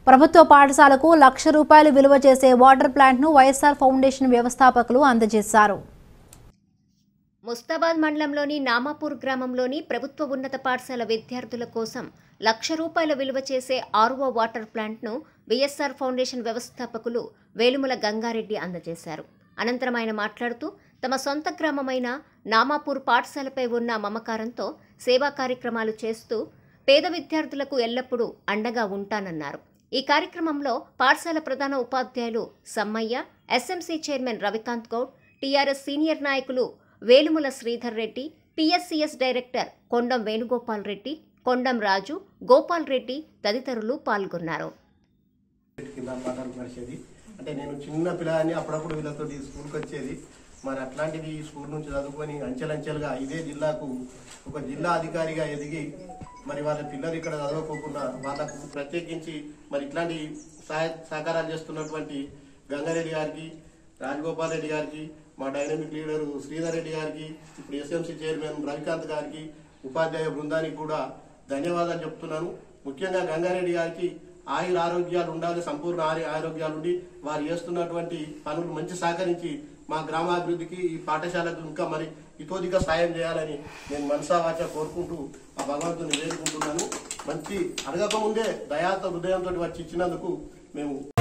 ప్రభుత్వ పాఠశాలకు లక్ష రూపాయలు విలువ చేసే వాటర్ ప్లాంట్ను వైఎస్ఆర్ ఫౌండేషన్ వ్యవస్థాపకులు అందజేశారు ముస్తాబాద్ మండలంలోని నామాపూర్ గ్రామంలోని ప్రభుత్వ ఉన్నత పాఠశాల విద్యార్థుల కోసం లక్ష రూపాయల విలువ చేసే ఆర్ఓ వాటర్ ప్లాంట్ను వైఎస్ఆర్ ఫౌండేషన్ వ్యవస్థాపకులు వేలుముల గంగారెడ్డి అందజేశారు అనంతరం ఆయన మాట్లాడుతూ తమ సొంత గ్రామమైన నామాపూర్ పాఠశాలపై ఉన్న మమకారంతో సేవా కార్యక్రమాలు చేస్తూ పేద విద్యార్థులకు ఎల్లప్పుడూ అండగా ఉంటానన్నారు ఈ కార్యక్రమంలో పాఠశాల ప్రధాన ఉపాధ్యాయులు Sammaiah SMC chairman Ravikanth Goud TRS senior నాయకులు వేలుముల శ్రీధర్ రెడ్డి పిఎస్సిఎస్ డైరెక్టర్ కొండం వేణుగోపాల్ రెడ్డి కొండం రాజు గోపాల్ రెడ్డి తదితరులు పాల్గొన్నారు కింద పాఠాలు నడిచేది అంటే నేను చిన్న పిల్లని అప్పుడప్పుడు వీళ్ళతో స్కూల్కి వచ్చేది మరి అట్లాంటిది ఈ స్కూల్ నుంచి చదువుకొని అంచెలంచెలుగా ఇదే జిల్లాకు ఒక జిల్లా అధికారిగా ఎదిగి మరి వాళ్ళ పిల్లలు ఇక్కడ చదవకోకుండా వాళ్ళకు ప్రత్యేకించి మరి ఇట్లాంటి సహాయ సహకారాలు చేస్తున్నటువంటి గంగారెడ్డి గారికి రాజగోపాల్ రెడ్డి గారికి మా డైనమిక్ లీడర్ శ్రీధర్ రెడ్డి గారికి ఇప్పుడు ఎస్ఎంసీ చైర్మన్ రవికాంత్ గారికి ఉపాధ్యాయ బృందానికి కూడా ధన్యవాదాలు చెప్తున్నాను ముఖ్యంగా గంగారెడ్డి గారికి ఆయుర ఆరోగ్యాలు ఉండాలి సంపూర్ణ ఆరు ఆరోగ్యాలు ఉండి వారు చేస్తున్నటువంటి పనులు మంచి సహకరించి మా గ్రామాభివృద్ధికి ఈ పాఠశాలకు ఇంకా మరి ఇతోదిగా సాయం చేయాలని నేను మనసావాచ కోరుకుంటూ ఆ భగవంతుని వేడుకుంటున్నాను మంచి అడగకముందే దయాతో హృదయంతో వచ్చి ఇచ్చినందుకు మేము